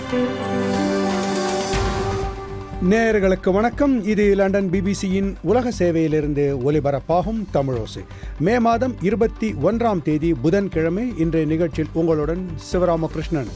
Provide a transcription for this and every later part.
நேயர்களுக்கு வணக்கம் இது லண்டன் பிபிசியின் உலக சேவையிலிருந்து ஒலிபரப்பாகும் தமிழோசை மே மாதம் இருபத்தி ஒன்றாம் தேதி புதன்கிழமை இன்றைய நிகழ்ச்சியில் உங்களுடன் சிவராமகிருஷ்ணன்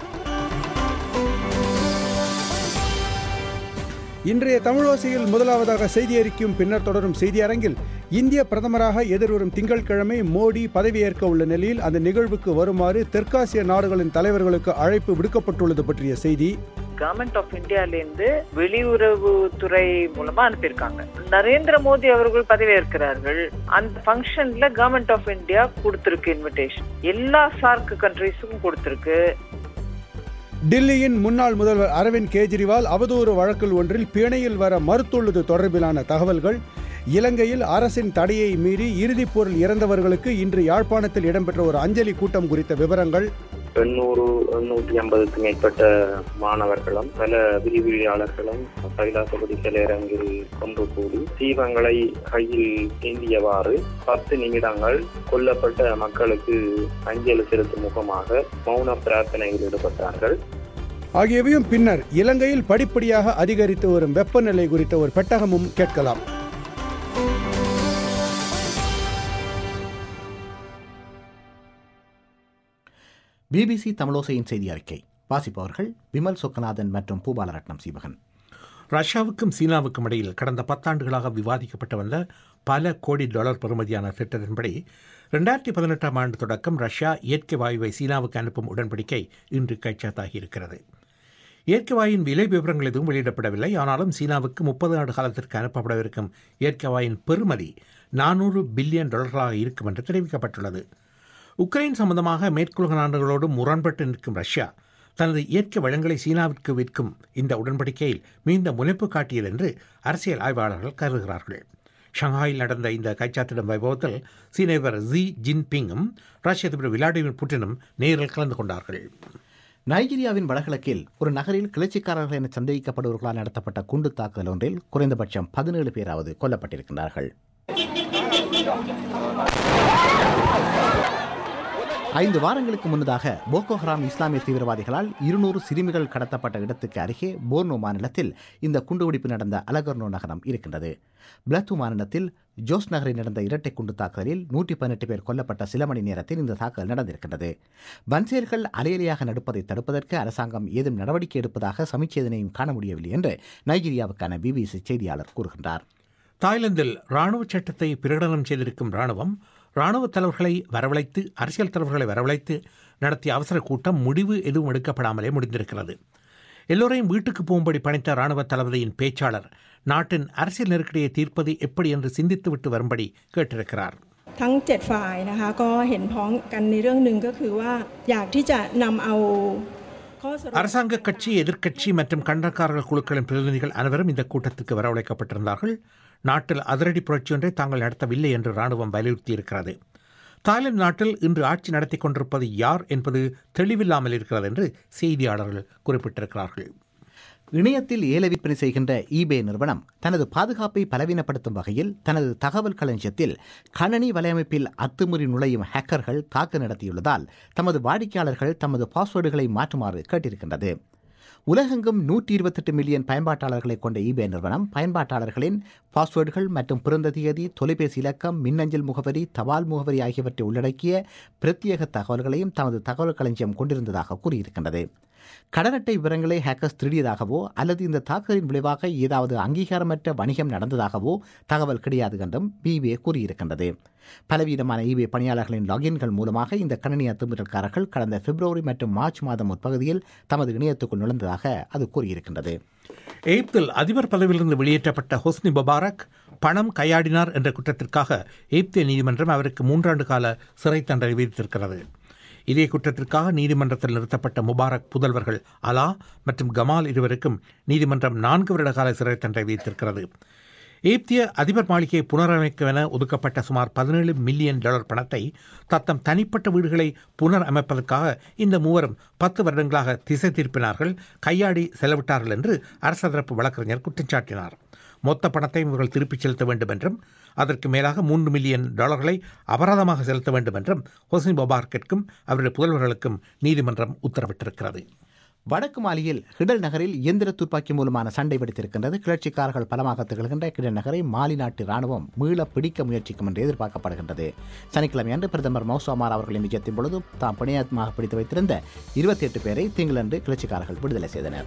இன்றைய தமிழோசையில் முதலாவதாக செய்தி அறிக்கையும் பின்னர் தொடரும் செய்தி அரங்கில் இந்திய பிரதமராக எதிர்வரும் திங்கட்கிழமை மோடி பதவியேற்க உள்ள நிலையில் அந்த நிகழ்வுக்கு வருமாறு தெற்காசிய நாடுகளின் தலைவர்களுக்கு அழைப்பு விடுக்கப்பட்டுள்ளது பற்றிய செய்தி கவர்மெண்ட் ஆஃப் இந்தியாலேருந்து வெளியுறவுத்துறை மூலமா அனுப்பியிருக்காங்க நரேந்திர மோடி அவர்கள் பதவியேற்கிறார்கள் அந்த ஃபங்க்ஷன்ல கவர்மெண்ட் ஆஃப் இந்தியா கொடுத்திருக்கு இன்விடேஷன் எல்லா சார்க் கண்ட்ரீஸுக்கும் கொடுத்திருக்கு டில்லியின் முன்னாள் முதல்வர் அரவிந்த் கெஜ்ரிவால் அவதூறு வழக்கில் ஒன்றில் பிணையில் வர மறுத்துள்ளது தொடர்பிலான தகவல்கள் இலங்கையில் அரசின் தடையை மீறி இறுதிப் போரில் இறந்தவர்களுக்கு இன்று யாழ்ப்பாணத்தில் இடம்பெற்ற ஒரு அஞ்சலி கூட்டம் குறித்த விவரங்கள் எண்ணூறு எண்ணூற்றி ஐம்பதுக்கு மேற்பட்ட மாணவர்களும் பல விரிவுரையாளர்களும் கைலாசபதி சிலையரங்கில் கொண்டு கூடி தீபங்களை கையில் ஏந்தியவாறு பத்து நிமிடங்கள் கொல்லப்பட்ட மக்களுக்கு அஞ்சலி செலுத்தும் முகமாக மௌன பிரார்த்தனையில் ஈடுபட்டார்கள் ஆகியவையும் பின்னர் இலங்கையில் படிப்படியாக அதிகரித்து வரும் வெப்பநிலை குறித்த ஒரு பெட்டகமும் கேட்கலாம் பிபிசி தமிழோசையின் செய்தி அறிக்கை வாசிப்பவர்கள் விமல் சொக்கநாதன் மற்றும் பூபாலரட்னம் சீவகன் ரஷ்யாவுக்கும் சீனாவுக்கும் இடையில் கடந்த பத்தாண்டுகளாக விவாதிக்கப்பட்டு வந்த பல கோடி டாலர் பெறுமதியான திட்டத்தின்படி ரெண்டாயிரத்தி பதினெட்டாம் ஆண்டு தொடக்கம் ரஷ்யா இயற்கை வாயுவை சீனாவுக்கு அனுப்பும் உடன்படிக்கை இன்று கைச்சாத்தாகி இருக்கிறது இயற்கை வாயின் விலை விவரங்கள் எதுவும் வெளியிடப்படவில்லை ஆனாலும் சீனாவுக்கு முப்பது ஆண்டு காலத்திற்கு அனுப்பப்படவிருக்கும் இயற்கை வாயின் பெறுமதி நானூறு பில்லியன் டாலர்களாக இருக்கும் என்று தெரிவிக்கப்பட்டுள்ளது உக்ரைன் சம்பந்தமாக மேற்குலக நாடுகளோடு முரண்பட்டு நிற்கும் ரஷ்யா தனது இயற்கை வளங்களை சீனாவிற்கு விற்கும் இந்த உடன்படிக்கையில் மீண்ட முனைப்பு காட்டியது என்று அரசியல் ஆய்வாளர்கள் கருதுகிறார்கள் ஷங்காயில் நடந்த இந்த கைச்சாத்திடும் வைபவத்தில் சீன அதிபர் ஜி ஜின்பிங்கும் ரஷ்ய அதிபர் விளாடிமிர் புட்டினும் நேரில் கலந்து கொண்டார்கள் நைஜீரியாவின் வடகிழக்கில் ஒரு நகரில் கிளர்ச்சிக்காரர்கள் என சந்தேகிக்கப்படுவர்களால் நடத்தப்பட்ட குண்டு தாக்குதல் ஒன்றில் குறைந்தபட்சம் பதினேழு பேராவது கொல்லப்பட்டிருக்கின்றார்கள் ஐந்து வாரங்களுக்கு முன்னதாக போகோ ஹராம் இஸ்லாமிய தீவிரவாதிகளால் இருநூறு சிறுமிகள் கடத்தப்பட்ட இடத்துக்கு அருகே போர்னோ மாநிலத்தில் இந்த குண்டுவெடிப்பு நடந்த அலகர்னோ நகரம் இருக்கின்றது பிளத்து மாநிலத்தில் ஜோஸ் நகரில் நடந்த இரட்டை குண்டு தாக்குதலில் நூற்றி பதினெட்டு பேர் கொல்லப்பட்ட சில மணி நேரத்தில் இந்த தாக்குதல் நடந்திருக்கின்றது வன்செயல்கள் அலையலையாக நடப்பதை தடுப்பதற்கு அரசாங்கம் ஏதும் நடவடிக்கை எடுப்பதாக சமீட்சேதனையும் காண முடியவில்லை என்று நைஜீரியாவுக்கான பிபிசி செய்தியாளர் கூறுகின்றார் தாய்லாந்தில் ராணுவ சட்டத்தை பிரகடனம் செய்திருக்கும் ராணுவம் ராணுவ தலைவர்களை வரவழைத்து அரசியல் தலைவர்களை வரவழைத்து நடத்திய அவசர கூட்டம் முடிவு எதுவும் எடுக்கப்படாமலே முடிந்திருக்கிறது எல்லோரையும் வீட்டுக்கு போகும்படி பணித்த ராணுவ தளபதியின் பேச்சாளர் நாட்டின் அரசியல் நெருக்கடியை தீர்ப்பது எப்படி என்று சிந்தித்துவிட்டு வரும்படி கேட்டிருக்கிறார் ทั้ง 7 ฝ่ายนะคะก็เห็นพ้องกันในเรื่องหนึ่งก็คือว่าอยากที่จะนำเอาข้อสรุป அரசாங்க கட்சி எதிர்க்கட்சி மற்றும் கண்டனக்காரர்கள் குழுக்களின் பிரதிநிதிகள் அனைவரும் இந்த கூட்டத்துக்கு வரவழைக்கப்பட்டிருந்தார்கள் நாட்டில் அதிரடி புரட்சி ஒன்றை தாங்கள் நடத்தவில்லை என்று ராணுவம் வலியுறுத்தியிருக்கிறது தாய்லாந்து நாட்டில் இன்று ஆட்சி நடத்தி கொண்டிருப்பது யார் என்பது தெளிவில்லாமல் இருக்கிறது என்று செய்தியாளர்கள் குறிப்பிட்டிருக்கிறார்கள் இணையத்தில் ஏல விற்பனை செய்கின்ற ஈபே நிறுவனம் தனது பாதுகாப்பை பலவீனப்படுத்தும் வகையில் தனது தகவல் களஞ்சியத்தில் கணனி வலையமைப்பில் அத்துமுறி நுழையும் ஹேக்கர்கள் தாக்கு நடத்தியுள்ளதால் தமது வாடிக்கையாளர்கள் தமது பாஸ்வேர்டுகளை மாற்றுமாறு கேட்டிருக்கின்றது உலகெங்கும் நூற்றி இருபத்தெட்டு மில்லியன் பயன்பாட்டாளர்களை கொண்ட ஈபே நிறுவனம் பயன்பாட்டாளர்களின் பாஸ்வேர்டுகள் மற்றும் பிறந்த தேதி தொலைபேசி இலக்கம் மின்னஞ்சல் முகவரி தபால் முகவரி ஆகியவற்றை உள்ளடக்கிய பிரத்யேக தகவல்களையும் தமது தகவல் களஞ்சியம் கொண்டிருந்ததாக கூறியிருக்கின்றது கடன் அட்டை விவரங்களை ஹேக்கர்ஸ் திருடியதாகவோ அல்லது இந்த தாக்குதலின் விளைவாக ஏதாவது அங்கீகாரமற்ற வணிகம் நடந்ததாகவோ தகவல் கிடையாது என்றும் பிபிஏ கூறியிருக்கின்றது பலவீனமான ஈபே பணியாளர்களின் லாகின்கள் மூலமாக இந்த கணினி அத்துமீறல்காரர்கள் கடந்த பிப்ரவரி மற்றும் மார்ச் மாதம் முற்பகுதியில் தமது இணையத்துக்குள் நுழைந்ததாக அது கூறியிருக்கின்றது எய்ப்தில் அதிபர் பதவியிலிருந்து வெளியேற்றப்பட்ட ஹொஸ்னி முபாரக் பணம் கையாடினார் என்ற குற்றத்திற்காக எய்ப்திய நீதிமன்றம் அவருக்கு மூன்றாண்டு கால சிறை தண்டனை விதித்திருக்கிறது இதே குற்றத்திற்காக நீதிமன்றத்தில் நிறுத்தப்பட்ட முபாரக் புதல்வர்கள் அலா மற்றும் கமால் இருவருக்கும் நீதிமன்றம் நான்கு வருட கால சிறை தண்டனை விதித்திருக்கிறது எய்ப்திய அதிபர் மாளிகையை புனரமைக்கவென ஒதுக்கப்பட்ட சுமார் பதினேழு மில்லியன் டாலர் பணத்தை தத்தம் தனிப்பட்ட வீடுகளை புனர் அமைப்பதற்காக இந்த மூவரும் பத்து வருடங்களாக திசை திருப்பினார்கள் கையாடி செலவிட்டார்கள் என்று அரசு தரப்பு வழக்கறிஞர் குற்றம் சாட்டினார் மொத்த பணத்தையும் இவர்கள் திருப்பிச் செலுத்த வேண்டும் என்றும் அதற்கு மேலாக மூன்று மில்லியன் டாலர்களை அபராதமாக செலுத்த வேண்டும் என்றும் ஹொசின் முபாரக்கிற்கும் அவருடைய புதல்வர்களுக்கும் நீதிமன்றம் உத்தரவிட்டிருக்கிறது வடக்கு மாலியில் ஹிடல் நகரில் இயந்திர துப்பாக்கி மூலமான சண்டை வெடித்திருக்கின்றது கிளர்ச்சிக்காரர்கள் பலமாக திகழ்கின்ற கிடல் நகரை மாலி நாட்டு ராணுவம் மீள பிடிக்க முயற்சிக்கும் என்று எதிர்பார்க்கப்படுகின்றது சனிக்கிழமை அன்று பிரதமர் மௌசாமார் அவர்களின் விஜயத்தின் பொழுது தாம் பணியாத்மாக பிடித்து வைத்திருந்த இருபத்தி எட்டு பேரை திங்களன்று கிளர்ச்சிக்காரர்கள் விடுதலை செய்தனர்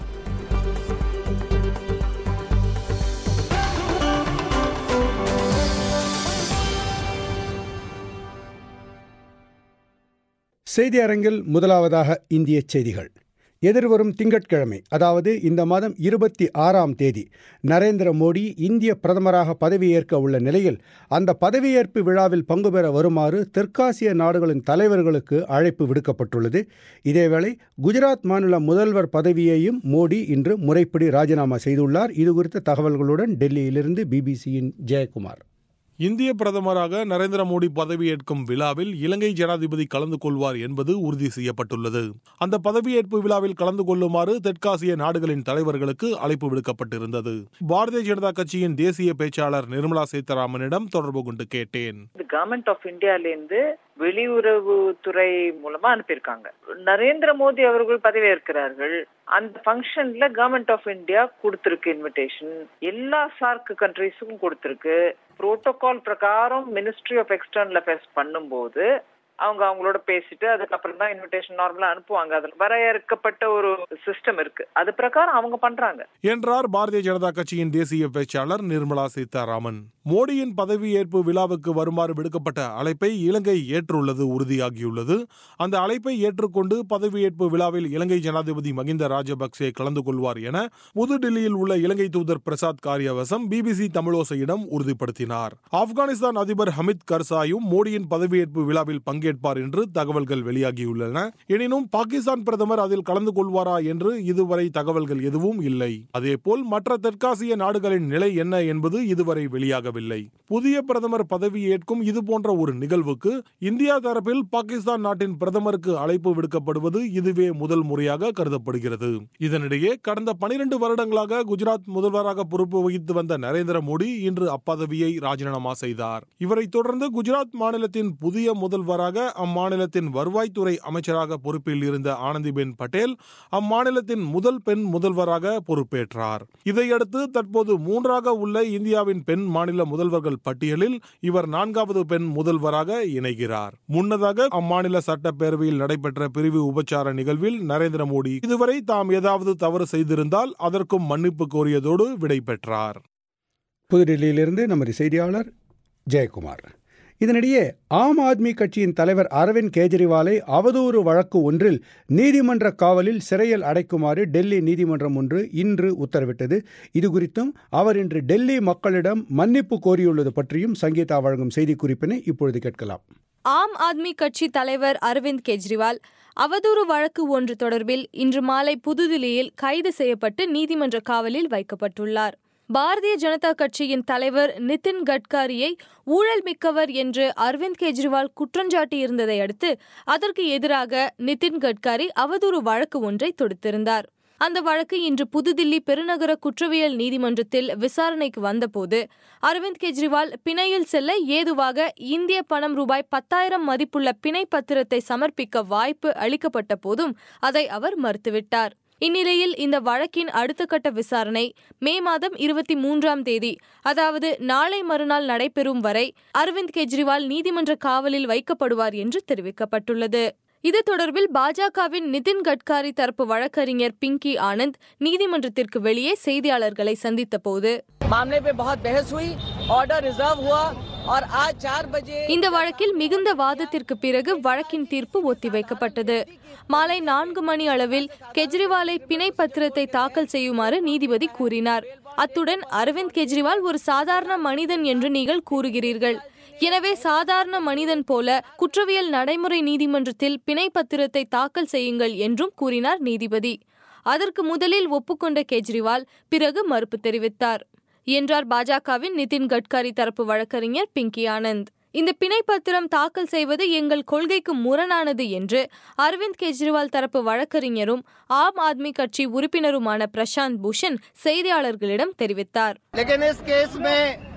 செய்தி அரங்கில் முதலாவதாக இந்திய செய்திகள் எதிர்வரும் திங்கட்கிழமை அதாவது இந்த மாதம் இருபத்தி ஆறாம் தேதி நரேந்திர மோடி இந்திய பிரதமராக பதவியேற்க உள்ள நிலையில் அந்த பதவியேற்பு விழாவில் பங்கு பெற வருமாறு தெற்காசிய நாடுகளின் தலைவர்களுக்கு அழைப்பு விடுக்கப்பட்டுள்ளது இதேவேளை குஜராத் மாநில முதல்வர் பதவியையும் மோடி இன்று முறைப்படி ராஜினாமா செய்துள்ளார் இதுகுறித்த தகவல்களுடன் டெல்லியிலிருந்து பிபிசியின் ஜெயக்குமார் இந்திய பிரதமராக நரேந்திர மோடி பதவியேற்கும் விழாவில் இலங்கை ஜனாதிபதி கலந்து கொள்வார் என்பது உறுதி செய்யப்பட்டுள்ளது அந்த பதவியேற்பு விழாவில் கலந்து கொள்ளுமாறு தெற்காசிய நாடுகளின் தலைவர்களுக்கு அழைப்பு விடுக்கப்பட்டிருந்தது பாரதிய ஜனதா கட்சியின் தேசிய பேச்சாளர் நிர்மலா சீதாராமனிடம் தொடர்பு கொண்டு கேட்டேன் கவர்மெண்ட் ஆஃப் இந்தியால இருந்து வெளியுறவுத்துறை மூலமா அனுப்பியிருக்காங்க நரேந்திர மோடி அவர்கள் பதவியேற்கிறார்கள் அந்த ஃபங்க்ஷன்ல கவர்மெண்ட் ஆஃப் இந்தியா கொடுத்திருக்கு இன்விடேஷன் எல்லா சார்க் கண்ட்ரீஸுக்கும் கொடுத்திருக்கு புரோட்டோகால் பிரகாரம் மினிஸ்ட்ரி ஆஃப் எக்ஸ்டர்னல் அஃபேர்ஸ் பண்ணும்போது அவங்க அவங்களோட பேசிட்டு அதுக்கப்புறம் தான் இன்விடேஷன் நார்மலா அனுப்புவாங்க அதுல வரையறுக்கப்பட்ட ஒரு சிஸ்டம் இருக்கு அது பிரகாரம் அவங்க பண்றாங்க என்றார் பாரதிய ஜனதா கட்சியின் தேசிய பேச்சாளர் நிர்மலா சீதாராமன் மோடியின் பதவியேற்பு விழாவுக்கு வருமாறு விடுக்கப்பட்ட அழைப்பை இலங்கை ஏற்றுள்ளது உறுதியாகியுள்ளது அந்த அழைப்பை ஏற்றுக்கொண்டு பதவியேற்பு விழாவில் இலங்கை ஜனாதிபதி மகிந்த ராஜபக்சே கலந்து கொள்வார் என புதுடில்லியில் உள்ள இலங்கை தூதர் பிரசாத் காரியவசம் பிபிசி தமிழோசையிடம் உறுதிப்படுத்தினார் ஆப்கானிஸ்தான் அதிபர் ஹமித் கர்சாயும் மோடியின் பதவியேற்பு விழாவில் பங்கேற்பார் என்று தகவல்கள் வெளியாகியுள்ளன எனினும் பாகிஸ்தான் பிரதமர் அதில் கலந்து கொள்வாரா என்று இதுவரை தகவல்கள் எதுவும் இல்லை அதேபோல் மற்ற தெற்காசிய நாடுகளின் நிலை என்ன என்பது இதுவரை வெளியாகவில்லை புதிய பிரதமர் பதவியேற்கும் இதுபோன்ற ஒரு நிகழ்வுக்கு இந்தியா தரப்பில் பாகிஸ்தான் நாட்டின் பிரதமருக்கு அழைப்பு விடுக்கப்படுவது இதுவே முதல் முறையாக கருதப்படுகிறது இதனிடையே கடந்த பனிரெண்டு வருடங்களாக குஜராத் முதல்வராக பொறுப்பு வகித்து வந்த நரேந்திர மோடி இன்று அப்பதவியை ராஜினாமா செய்தார் இவரை தொடர்ந்து குஜராத் மாநிலத்தின் புதிய முதல்வராக அம்மாநிலத்தின் வருவாய்த்துறை அமைச்சராக பொறுப்பில் இருந்த ஆனந்திபென் பட்டேல் அம்மாநிலத்தின் முதல் பெண் முதல்வராக பொறுப்பேற்றார் இதையடுத்து தற்போது மூன்றாக உள்ள இந்தியாவின் பெண் மாநில முதல்வர்கள் பட்டியலில் இவர் நான்காவது பெண் முதல்வராக இணைகிறார் முன்னதாக அம்மாநில சட்டப்பேரவையில் நடைபெற்ற பிரிவு உபச்சார நிகழ்வில் நரேந்திர மோடி இதுவரை தாம் ஏதாவது தவறு செய்திருந்தால் அதற்கும் மன்னிப்பு கோரியதோடு விடை பெற்றார் புதுடில்லியிலிருந்து நமது செய்தியாளர் ஜெயக்குமார் இதனிடையே ஆம் ஆத்மி கட்சியின் தலைவர் அரவிந்த் கெஜ்ரிவாலை அவதூறு வழக்கு ஒன்றில் நீதிமன்ற காவலில் சிறையில் அடைக்குமாறு டெல்லி நீதிமன்றம் ஒன்று இன்று உத்தரவிட்டது இதுகுறித்தும் அவர் இன்று டெல்லி மக்களிடம் மன்னிப்பு கோரியுள்ளது பற்றியும் சங்கீதா வழங்கும் செய்திக்குறிப்பினை இப்பொழுது கேட்கலாம் ஆம் ஆத்மி கட்சி தலைவர் அரவிந்த் கெஜ்ரிவால் அவதூறு வழக்கு ஒன்று தொடர்பில் இன்று மாலை புதுதில்லியில் கைது செய்யப்பட்டு நீதிமன்ற காவலில் வைக்கப்பட்டுள்ளார் பாரதிய ஜனதா கட்சியின் தலைவர் நிதின் கட்காரியை ஊழல் மிக்கவர் என்று அரவிந்த் கெஜ்ரிவால் குற்றஞ்சாட்டியிருந்ததை அடுத்து அதற்கு எதிராக நிதின் கட்காரி அவதூறு வழக்கு ஒன்றை தொடுத்திருந்தார் அந்த வழக்கு இன்று புதுதில்லி பெருநகர குற்றவியல் நீதிமன்றத்தில் விசாரணைக்கு வந்தபோது அரவிந்த் கெஜ்ரிவால் பிணையில் செல்ல ஏதுவாக இந்திய பணம் ரூபாய் பத்தாயிரம் மதிப்புள்ள பிணை பத்திரத்தை சமர்ப்பிக்க வாய்ப்பு அளிக்கப்பட்ட போதும் அதை அவர் மறுத்துவிட்டார் இந்நிலையில் இந்த வழக்கின் அடுத்த கட்ட விசாரணை மே மாதம் இருபத்தி மூன்றாம் தேதி அதாவது நாளை மறுநாள் நடைபெறும் வரை அரவிந்த் கெஜ்ரிவால் நீதிமன்ற காவலில் வைக்கப்படுவார் என்று தெரிவிக்கப்பட்டுள்ளது இது தொடர்பில் பாஜகவின் நிதின் கட்காரி தரப்பு வழக்கறிஞர் பிங்கி ஆனந்த் நீதிமன்றத்திற்கு வெளியே செய்தியாளர்களை சந்தித்த போது मामले पे बहुत बहस हुई ऑर्डर रिजर्व हुआ और आज चार बजे இந்த வழக்கில் மிகுந்த வாதத்திற்கு பிறகு வழக்கின் தீர்ப்பு ஒத்திவைக்கப்பட்டது மாலை நான்கு மணி அளவில் கெஜ்ரிவாலை பிணை பத்திரத்தை தாக்கல் செய்யுமாறு நீதிபதி கூறினார் அத்துடன் அரவிந்த் கெஜ்ரிவால் ஒரு சாதாரண மனிதன் என்று நீங்கள் கூறுகிறீர்கள் எனவே சாதாரண மனிதன் போல குற்றவியல் நடைமுறை நீதிமன்றத்தில் பிணை பத்திரத்தை தாக்கல் செய்யுங்கள் என்றும் கூறினார் நீதிபதி அதற்கு முதலில் ஒப்புக்கொண்ட கெஜ்ரிவால் பிறகு மறுப்பு தெரிவித்தார் என்றார் பாஜகவின் நிதின் கட்காரி தரப்பு வழக்கறிஞர் பிங்கி ஆனந்த் இந்த பிணை பத்திரம் தாக்கல் செய்வது எங்கள் கொள்கைக்கு முரணானது என்று அரவிந்த் கெஜ்ரிவால் தரப்பு வழக்கறிஞரும் ஆம் ஆத்மி கட்சி உறுப்பினருமான பிரசாந்த் பூஷன் செய்தியாளர்களிடம் தெரிவித்தார் लेकिन इस केस में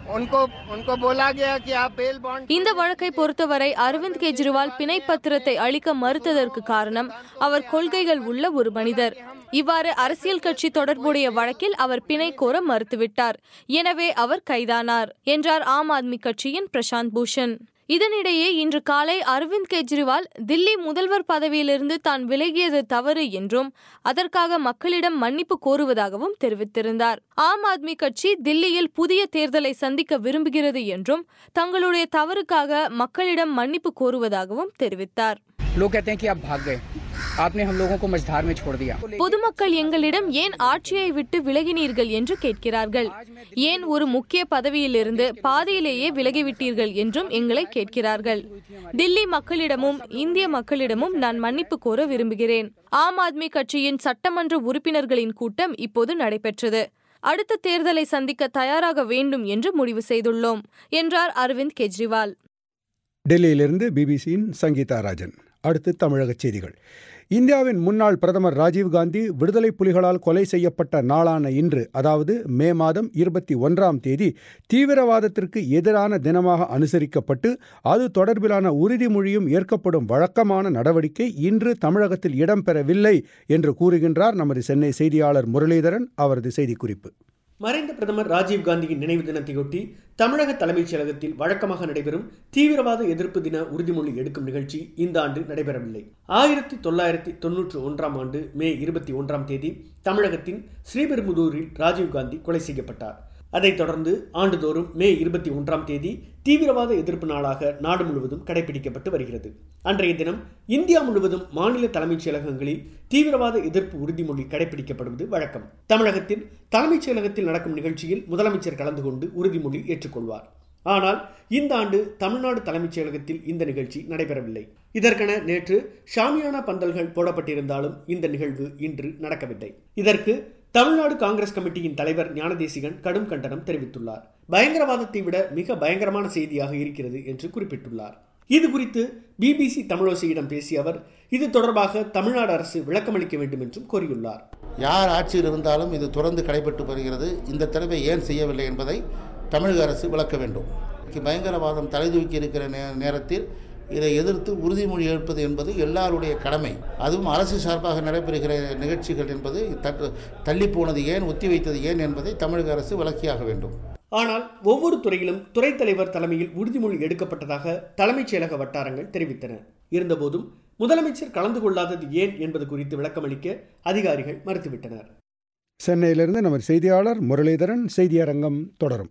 उनको उनको बोला गया कि आप बेल बॉन्ड இந்த வழக்கை பொறுத்தவரை அரவிந்த் கெஜ்ரிவால் பிணை பத்திரத்தை அளிக்க மறுத்ததற்கு காரணம் அவர் கொள்கைகள் உள்ள ஒரு மனிதர் இவ்வாறு அரசியல் கட்சி தொடர்புடைய வழக்கில் அவர் பிணை கோர மறுத்துவிட்டார் எனவே அவர் கைதானார் என்றார் ஆம் ஆத்மி கட்சியின் பிரசாந்த் பூஷன் இதனிடையே இன்று காலை அரவிந்த் கெஜ்ரிவால் தில்லி முதல்வர் பதவியிலிருந்து தான் விலகியது தவறு என்றும் அதற்காக மக்களிடம் மன்னிப்பு கோருவதாகவும் தெரிவித்திருந்தார் ஆம் ஆத்மி கட்சி தில்லியில் புதிய தேர்தலை சந்திக்க விரும்புகிறது என்றும் தங்களுடைய தவறுக்காக மக்களிடம் மன்னிப்பு கோருவதாகவும் தெரிவித்தார் लोग कहते हैं कि आप भाग गए आपने हम लोगों को मझधार में छोड़ दिया பொதுமக்கள் எங்களிடம் ஏன் ஆட்சியை விட்டு விலகினீர்கள் என்று கேட்கிறார்கள் ஏன் ஒரு முக்கிய பதவியிலிருந்து பாதியிலேயே விலகிவிட்டீர்கள் என்றும் எங்களை கேட்கிறார்கள் டில்லி மக்களிடமும் இந்திய மக்களிடமும் நான் மன்னிப்பு கோர விரும்புகிறேன் ஆம் ஆத்மி கட்சியின் சட்டமன்ற உறுப்பினர்களின் கூட்டம் இப்போது நடைபெற்றது அடுத்த தேர்தலை சந்திக்க தயாராக வேண்டும் என்று முடிவு செய்துள்ளோம் என்றார் அரவிந்த் கெஜ்ரிவால் டெல்லியிலிருந்து பிபிசியின் சங்கீதா ராஜன் அடுத்து தமிழக செய்திகள் இந்தியாவின் முன்னாள் பிரதமர் ராஜீவ்காந்தி விடுதலை புலிகளால் கொலை செய்யப்பட்ட நாளான இன்று அதாவது மே மாதம் இருபத்தி ஒன்றாம் தேதி தீவிரவாதத்திற்கு எதிரான தினமாக அனுசரிக்கப்பட்டு அது தொடர்பிலான உறுதிமொழியும் ஏற்கப்படும் வழக்கமான நடவடிக்கை இன்று தமிழகத்தில் இடம்பெறவில்லை என்று கூறுகின்றார் நமது சென்னை செய்தியாளர் முரளிதரன் அவரது செய்திக்குறிப்பு மறைந்த பிரதமர் ராஜீவ்காந்தியின் நினைவு தினத்தையொட்டி தமிழக தலைமைச் செயலகத்தில் வழக்கமாக நடைபெறும் தீவிரவாத எதிர்ப்பு தின உறுதிமொழி எடுக்கும் நிகழ்ச்சி இந்த ஆண்டு நடைபெறவில்லை ஆயிரத்தி தொள்ளாயிரத்தி தொன்னூற்று ஒன்றாம் ஆண்டு மே இருபத்தி ஒன்றாம் தேதி தமிழகத்தின் ஸ்ரீபெரும்புதூரில் ராஜீவ்காந்தி கொலை செய்யப்பட்டார் அதைத் தொடர்ந்து ஆண்டுதோறும் மே இருபத்தி ஒன்றாம் தேதி தீவிரவாத எதிர்ப்பு நாளாக நாடு முழுவதும் கடைபிடிக்கப்பட்டு வருகிறது அன்றைய தினம் இந்தியா முழுவதும் மாநில தலைமைச் செயலகங்களில் தீவிரவாத எதிர்ப்பு உறுதிமொழி கடைபிடிக்கப்படுவது வழக்கம் தமிழகத்தில் தலைமைச் செயலகத்தில் நடக்கும் நிகழ்ச்சியில் முதலமைச்சர் கலந்து கொண்டு உறுதிமொழி ஏற்றுக்கொள்வார் ஆனால் இந்த ஆண்டு தமிழ்நாடு தலைமைச் செயலகத்தில் இந்த நிகழ்ச்சி நடைபெறவில்லை இதற்கென நேற்று ஷாமியானா பந்தல்கள் போடப்பட்டிருந்தாலும் இந்த நிகழ்வு இன்று நடக்கவில்லை இதற்கு தமிழ்நாடு காங்கிரஸ் கமிட்டியின் தலைவர் ஞானதேசிகன் கடும் கண்டனம் தெரிவித்துள்ளார் பயங்கரவாதத்தை விட மிக பயங்கரமான செய்தியாக இருக்கிறது என்று குறிப்பிட்டுள்ளார் இது குறித்து பிபிசி தமிழோசையிடம் பேசிய அவர் இது தொடர்பாக தமிழ்நாடு அரசு விளக்கமளிக்க வேண்டும் என்றும் கோரியுள்ளார் யார் ஆட்சியில் இருந்தாலும் இது தொடர்ந்து கடைபெற்று வருகிறது இந்த தடவை ஏன் செய்யவில்லை என்பதை தமிழக அரசு விளக்க வேண்டும் பயங்கரவாதம் தலைதூக்கி இருக்கிற நே நேரத்தில் இதை எதிர்த்து உறுதிமொழி ஏற்பது என்பது எல்லாருடைய கடமை அதுவும் அரசு சார்பாக நடைபெறுகிற நிகழ்ச்சிகள் என்பது தட்டு தள்ளி போனது ஏன் ஒத்தி வைத்தது ஏன் என்பதை தமிழக அரசு விளக்கியாக வேண்டும் ஆனால் ஒவ்வொரு துறையிலும் துறைத் தலைவர் தலைமையில் உறுதிமொழி எடுக்கப்பட்டதாக தலைமைச் செயலக வட்டாரங்கள் தெரிவித்தன இருந்தபோதும் முதலமைச்சர் கலந்து கொள்ளாதது ஏன் என்பது குறித்து விளக்கமளிக்க அதிகாரிகள் மறுத்துவிட்டனர் சென்னையிலிருந்து நமது செய்தியாளர் முரளிதரன் செய்தியரங்கம் தொடரும்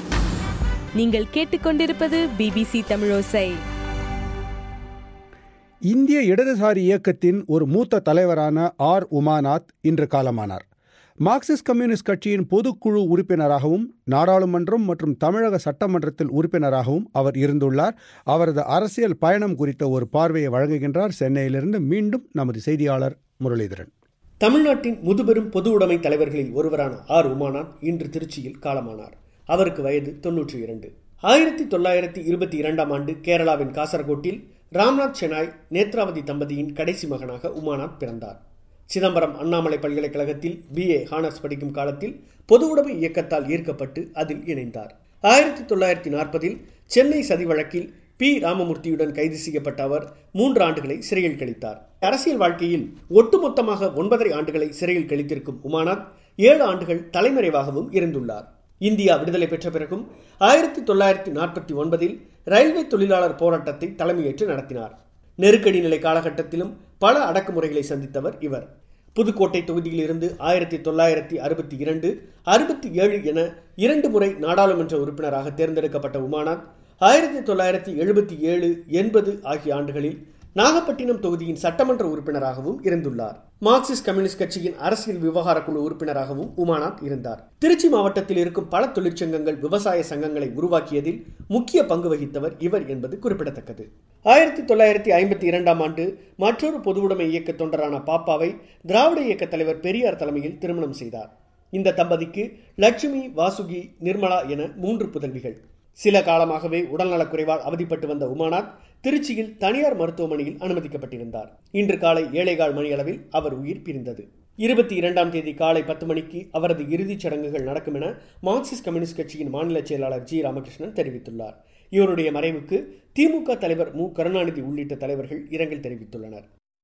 நீங்கள் கேட்டுக்கொண்டிருப்பது பிபிசி தமிழோசை இந்திய இடதுசாரி இயக்கத்தின் ஒரு மூத்த தலைவரான ஆர் உமாநாத் இன்று காலமானார் மார்க்சிஸ்ட் கம்யூனிஸ்ட் கட்சியின் பொதுக்குழு உறுப்பினராகவும் நாடாளுமன்றம் மற்றும் தமிழக சட்டமன்றத்தில் உறுப்பினராகவும் அவர் இருந்துள்ளார் அவரது அரசியல் பயணம் குறித்த ஒரு பார்வையை வழங்குகின்றார் சென்னையிலிருந்து மீண்டும் நமது செய்தியாளர் முரளிதரன் தமிழ்நாட்டின் முதுபெரும் பொது உடைமை தலைவர்களில் ஒருவரான ஆர் உமாநாத் இன்று திருச்சியில் காலமானார் அவருக்கு வயது தொன்னூற்றி இரண்டு ஆயிரத்தி தொள்ளாயிரத்தி இருபத்தி இரண்டாம் ஆண்டு கேரளாவின் காசர்கோட்டில் ராம்நாத் செனாய் நேத்ராவதி தம்பதியின் கடைசி மகனாக உமாநாத் பிறந்தார் சிதம்பரம் அண்ணாமலை பல்கலைக்கழகத்தில் பிஏ ஹானர்ஸ் படிக்கும் காலத்தில் பொது உடைமை இயக்கத்தால் ஈர்க்கப்பட்டு அதில் இணைந்தார் ஆயிரத்தி தொள்ளாயிரத்தி நாற்பதில் சென்னை சதி வழக்கில் பி ராமமூர்த்தியுடன் கைது செய்யப்பட்ட அவர் மூன்று ஆண்டுகளை சிறையில் கழித்தார் அரசியல் வாழ்க்கையில் ஒட்டுமொத்தமாக ஒன்பதரை ஆண்டுகளை சிறையில் கழித்திருக்கும் உமாநாத் ஏழு ஆண்டுகள் தலைமறைவாகவும் இருந்துள்ளார் இந்தியா விடுதலை பெற்ற பிறகும் ஆயிரத்தி தொள்ளாயிரத்தி நாற்பத்தி ஒன்பதில் ரயில்வே தொழிலாளர் போராட்டத்தை தலைமையேற்று நடத்தினார் நெருக்கடி நிலை காலகட்டத்திலும் பல அடக்குமுறைகளை சந்தித்தவர் இவர் புதுக்கோட்டை தொகுதியில் இருந்து ஆயிரத்தி தொள்ளாயிரத்தி அறுபத்தி இரண்டு அறுபத்தி ஏழு என இரண்டு முறை நாடாளுமன்ற உறுப்பினராக தேர்ந்தெடுக்கப்பட்ட உமாநாத் ஆயிரத்தி தொள்ளாயிரத்தி எழுபத்தி ஏழு எண்பது ஆகிய ஆண்டுகளில் நாகப்பட்டினம் தொகுதியின் சட்டமன்ற உறுப்பினராகவும் இருந்துள்ளார் மார்க்சிஸ்ட் கம்யூனிஸ்ட் கட்சியின் அரசியல் விவகார குழு உறுப்பினராகவும் உமாநாத் இருந்தார் திருச்சி மாவட்டத்தில் இருக்கும் பல தொழிற்சங்கங்கள் விவசாய சங்கங்களை உருவாக்கியதில் முக்கிய பங்கு வகித்தவர் இவர் என்பது குறிப்பிடத்தக்கது ஆயிரத்தி தொள்ளாயிரத்தி ஐம்பத்தி இரண்டாம் ஆண்டு மற்றொரு பொதுவுடைமை இயக்க தொண்டரான பாப்பாவை திராவிட இயக்க தலைவர் பெரியார் தலைமையில் திருமணம் செய்தார் இந்த தம்பதிக்கு லட்சுமி வாசுகி நிர்மலா என மூன்று புதல்விகள் சில காலமாகவே உடல்நலக்குறைவால் அவதிப்பட்டு வந்த உமாநாத் திருச்சியில் தனியார் மருத்துவமனையில் அனுமதிக்கப்பட்டிருந்தார் இன்று காலை ஏழைகால் மணி அளவில் அவர் உயிர் பிரிந்தது இருபத்தி இரண்டாம் தேதி காலை பத்து மணிக்கு அவரது இறுதிச் சடங்குகள் நடக்கும் என மார்க்சிஸ்ட் கம்யூனிஸ்ட் கட்சியின் மாநில செயலாளர் ஜி ராமகிருஷ்ணன் தெரிவித்துள்ளார் இவருடைய மறைவுக்கு திமுக தலைவர் மு கருணாநிதி உள்ளிட்ட தலைவர்கள் இரங்கல் தெரிவித்துள்ளனர்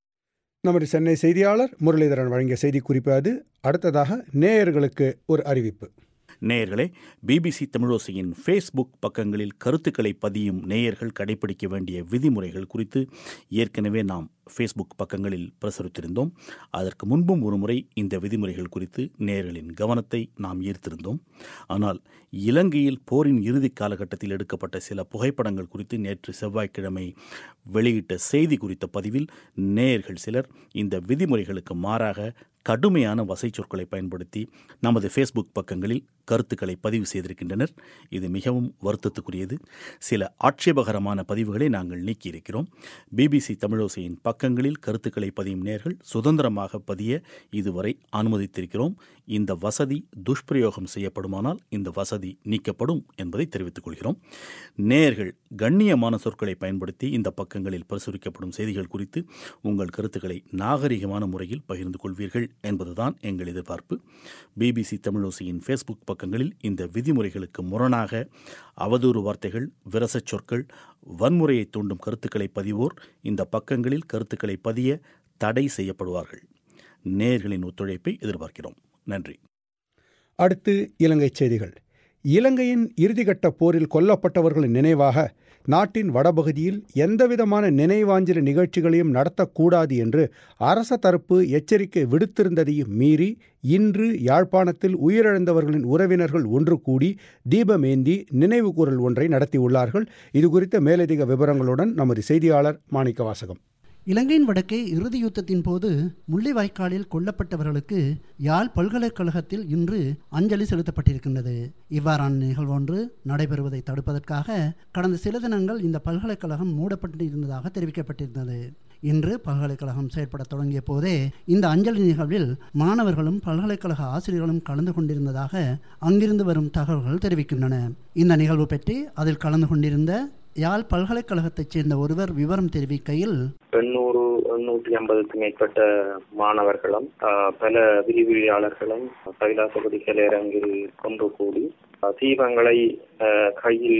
நமது சென்னை செய்தியாளர் முரளிதரன் வழங்கிய செய்திக்குறிப்பு அது அடுத்ததாக நேயர்களுக்கு ஒரு அறிவிப்பு நேயர்களே பிபிசி தமிழோசையின் ஃபேஸ்புக் பக்கங்களில் கருத்துக்களை பதியும் நேயர்கள் கடைபிடிக்க வேண்டிய விதிமுறைகள் குறித்து ஏற்கனவே நாம் ஃபேஸ்புக் பக்கங்களில் பிரசுரித்திருந்தோம் அதற்கு முன்பும் ஒருமுறை இந்த விதிமுறைகள் குறித்து நேயர்களின் கவனத்தை நாம் ஈர்த்திருந்தோம் ஆனால் இலங்கையில் போரின் இறுதி காலகட்டத்தில் எடுக்கப்பட்ட சில புகைப்படங்கள் குறித்து நேற்று செவ்வாய்க்கிழமை வெளியிட்ட செய்தி குறித்த பதிவில் நேயர்கள் சிலர் இந்த விதிமுறைகளுக்கு மாறாக கடுமையான வசை சொற்களை பயன்படுத்தி நமது ஃபேஸ்புக் பக்கங்களில் கருத்துக்களை பதிவு செய்திருக்கின்றனர் இது மிகவும் வருத்தத்துக்குரியது சில ஆட்சேபகரமான பதிவுகளை நாங்கள் நீக்கியிருக்கிறோம் பிபிசி தமிழோசையின் பக்கங்களில் கருத்துக்களை பதியும் நேர்கள் சுதந்திரமாக பதிய இதுவரை அனுமதித்திருக்கிறோம் இந்த வசதி துஷ்பிரயோகம் செய்யப்படுமானால் இந்த வசதி நீக்கப்படும் என்பதை தெரிவித்துக் கொள்கிறோம் நேர்கள் கண்ணியமான சொற்களை பயன்படுத்தி இந்த பக்கங்களில் பிரசுரிக்கப்படும் செய்திகள் குறித்து உங்கள் கருத்துக்களை நாகரிகமான முறையில் பகிர்ந்து கொள்வீர்கள் என்பதுதான் எங்கள் எதிர்பார்ப்பு பிபிசி தமிழோசையின் ஃபேஸ்புக் பக்கங்களில் இந்த விதிமுறைகளுக்கு முரணாக அவதூறு வார்த்தைகள் விரசச் சொற்கள் வன்முறையை தூண்டும் கருத்துக்களை பதிவோர் இந்த பக்கங்களில் கருத்துக்களை பதிய தடை செய்யப்படுவார்கள் நேர்களின் ஒத்துழைப்பை எதிர்பார்க்கிறோம் நன்றி அடுத்து இலங்கை செய்திகள் இலங்கையின் இறுதிக்கட்ட போரில் கொல்லப்பட்டவர்களின் நினைவாக நாட்டின் வடபகுதியில் எந்தவிதமான நினைவாஞ்சலி நிகழ்ச்சிகளையும் நடத்தக்கூடாது என்று அரச தரப்பு எச்சரிக்கை விடுத்திருந்ததையும் மீறி இன்று யாழ்ப்பாணத்தில் உயிரிழந்தவர்களின் உறவினர்கள் ஒன்று கூடி தீபமேந்தி நினைவு கூறல் ஒன்றை நடத்தியுள்ளார்கள் இதுகுறித்த மேலதிக விவரங்களுடன் நமது செய்தியாளர் மாணிக்க வாசகம் இலங்கையின் வடக்கே இறுதி யுத்தத்தின் போது முள்ளிவாய்க்காலில் கொல்லப்பட்டவர்களுக்கு யாழ் பல்கலைக்கழகத்தில் இன்று அஞ்சலி செலுத்தப்பட்டிருக்கின்றது இவ்வாறான நிகழ்வொன்று நடைபெறுவதை தடுப்பதற்காக கடந்த சில தினங்கள் இந்த பல்கலைக்கழகம் மூடப்பட்டிருந்ததாக தெரிவிக்கப்பட்டிருந்தது இன்று பல்கலைக்கழகம் செயற்பட தொடங்கிய போதே இந்த அஞ்சலி நிகழ்வில் மாணவர்களும் பல்கலைக்கழக ஆசிரியர்களும் கலந்து கொண்டிருந்ததாக அங்கிருந்து வரும் தகவல்கள் தெரிவிக்கின்றன இந்த நிகழ்வு பற்றி அதில் கலந்து கொண்டிருந்த யாழ் பல்கலைக்கழகத்தைச் சேர்ந்த ஒருவர் விவரம் தெரிவிக்கையில் எண்ணூறு எண்ணூற்றி ஐம்பதுக்கு மேற்பட்ட மாணவர்களும் பல விரிவுரையாளர்களும் கைலாசபதி கலையரங்கில் கொண்டு கூடி தீபங்களை கையில்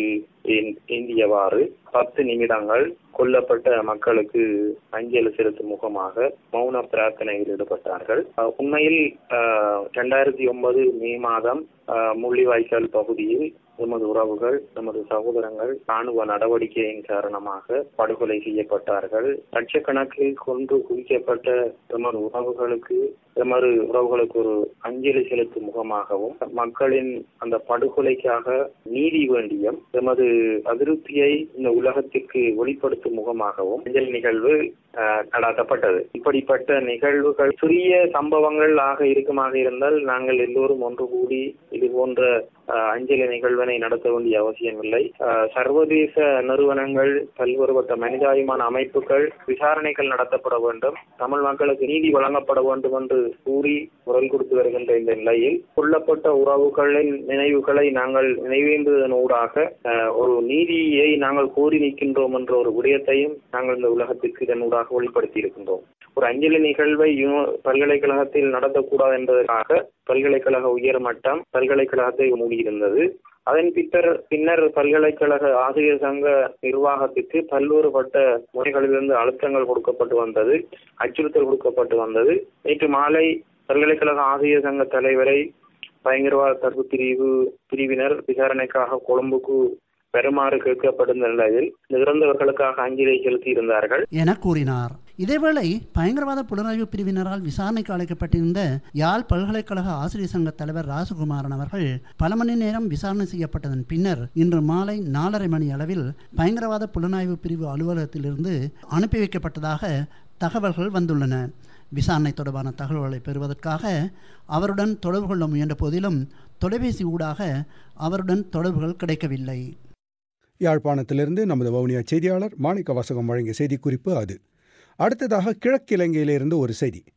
ஏந்தியவாறு பத்து நிமிடங்கள் கொல்லப்பட்ட மக்களுக்கு அஞ்சலி செலுத்தும் முகமாக மௌன பிரார்த்தனையில் ஈடுபட்டார்கள் உண்மையில் இரண்டாயிரத்தி ஒன்பது மே மாதம் முள்ளிவாய்க்கால் பகுதியில் எமது உறவுகள் நமது சகோதரங்கள் ராணுவ நடவடிக்கையின் காரணமாக படுகொலை செய்யப்பட்டார்கள் லட்சக்கணக்கில் கொண்டு குவிக்கப்பட்ட எமது உறவுகளுக்கு எமது உறவுகளுக்கு ஒரு அஞ்சலி செலுத்தும் முகமாகவும் மக்களின் அந்த படுகொலைக்காக நீதி வேண்டியும் எமது அதிருப்தியை இந்த உலகத்திற்கு வெளிப்படுத்தும் முகமாகவும் அஞ்சலி நிகழ்வு நடாத்தப்பட்டது இப்படிப்பட்ட நிகழ்வுகள் சிறிய சம்பவங்கள் ஆக இருக்குமாக இருந்தால் நாங்கள் எல்லோரும் ஒன்று கூடி இது போன்ற அஞ்சலி நிகழ்வினை நடத்த வேண்டிய அவசியம் இல்லை சர்வதேச நிறுவனங்கள் பல்வேறுபட்ட மனிதாபிமான அமைப்புகள் விசாரணைகள் நடத்தப்பட வேண்டும் தமிழ் மக்களுக்கு நீதி வழங்கப்பட வேண்டும் என்று கூறி குரல் கொடுத்து வருகின்ற இந்த நிலையில் கொல்லப்பட்ட உறவுகளின் நினைவுகளை நாங்கள் நினைவேந்துவதன் ஊடாக ஒரு நீதியை நாங்கள் கோரி நிற்கின்றோம் என்ற ஒரு விடயத்தையும் நாங்கள் இந்த உலகத்திற்கு இதன் ஊடாக வெளிப்படுத்தி இருக்கின்றோம் ஒரு அஞ்சலி நிகழ்வை பல்கலைக்கழகத்தில் நடத்தக்கூடாது என்பதற்காக பல்கலைக்கழக உயர்மட்டம் பல்கலைக்கழகத்தை மூடியிருந்தது அதன் பின்னர் பின்னர் பல்கலைக்கழக ஆசிரியர் சங்க நிர்வாகத்திற்கு பல்வேறுபட்ட முறைகளிலிருந்து அழுத்தங்கள் கொடுக்கப்பட்டு வந்தது அச்சுறுத்தல் கொடுக்கப்பட்டு வந்தது நேற்று மாலை பல்கலைக்கழக ஆசிரியர் சங்க தலைவரை பயங்கரவாத தடுப்பு பிரிவு பிரிவினர் விசாரணைக்காக கொழும்புக்கு பெறுமாறு கேட்கப்படும் நிலையில் இறந்தவர்களுக்காக அஞ்சலி செலுத்தி இருந்தார்கள் என கூறினார் இதேவேளை பயங்கரவாத புலனாய்வு பிரிவினரால் விசாரணைக்கு அழைக்கப்பட்டிருந்த யாழ் பல்கலைக்கழக ஆசிரியர் சங்க தலைவர் ராசகுமாரன் அவர்கள் பல மணி நேரம் விசாரணை செய்யப்பட்டதன் பின்னர் இன்று மாலை நாலரை மணி அளவில் பயங்கரவாத புலனாய்வு பிரிவு அலுவலகத்திலிருந்து அனுப்பி வைக்கப்பட்டதாக தகவல்கள் வந்துள்ளன விசாரணை தொடர்பான தகவல்களை பெறுவதற்காக அவருடன் தொடர்பு கொள்ள முயன்ற போதிலும் தொலைபேசி ஊடாக அவருடன் தொடர்புகள் கிடைக்கவில்லை யாழ்ப்பாணத்திலிருந்து நமது வவுனியா செய்தியாளர் மாணிக்க வாசகம் வழங்கிய செய்திக்குறிப்பு அது அடுத்ததாக கிழக்கிலங்கையிலிருந்து ஒரு செய்தி